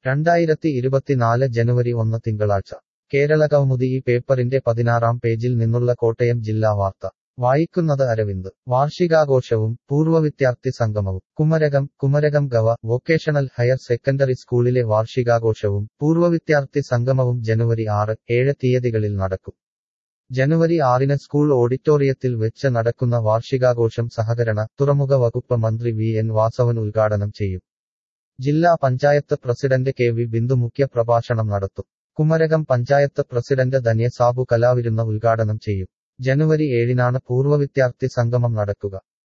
രണ്ടായിരത്തി ഇരുപത്തിനാല് ജനുവരി ഒന്ന് തിങ്കളാഴ്ച കേരളകൗമുദി ഈ പേപ്പറിന്റെ പതിനാറാം പേജിൽ നിന്നുള്ള കോട്ടയം ജില്ലാ വാർത്ത വായിക്കുന്നത് അരവിന്ദ് വാർഷികാഘോഷവും പൂർവ്വവിദ്യാർത്ഥി സംഗമവും കുമരകം കുമരകം ഗവ വൊക്കേഷണൽ ഹയർ സെക്കൻഡറി സ്കൂളിലെ വാർഷികാഘോഷവും പൂർവ്വവിദ്യാർത്ഥി സംഗമവും ജനുവരി ആറ് ഏഴ് തീയതികളിൽ നടക്കും ജനുവരി ആറിന് സ്കൂൾ ഓഡിറ്റോറിയത്തിൽ വെച്ച് നടക്കുന്ന വാർഷികാഘോഷം സഹകരണ തുറമുഖ വകുപ്പ് മന്ത്രി വി എൻ വാസവൻ ഉദ്ഘാടനം ചെയ്യും ജില്ലാ panchayat president K V Bindu മുഖ്യ പ്രഭാഷണം നടത്തും കുമരകം പഞ്ചായത്ത് പ്രസിഡന്റ് ധന്യ സാബു കലാവിരുന്ന ഉദ്ഘാടനം ചെയ്യും ജനുവരി ഏഴിനാണ് പൂർവ്വവിദ്യാർത്ഥി സംഗമം നടക്കുക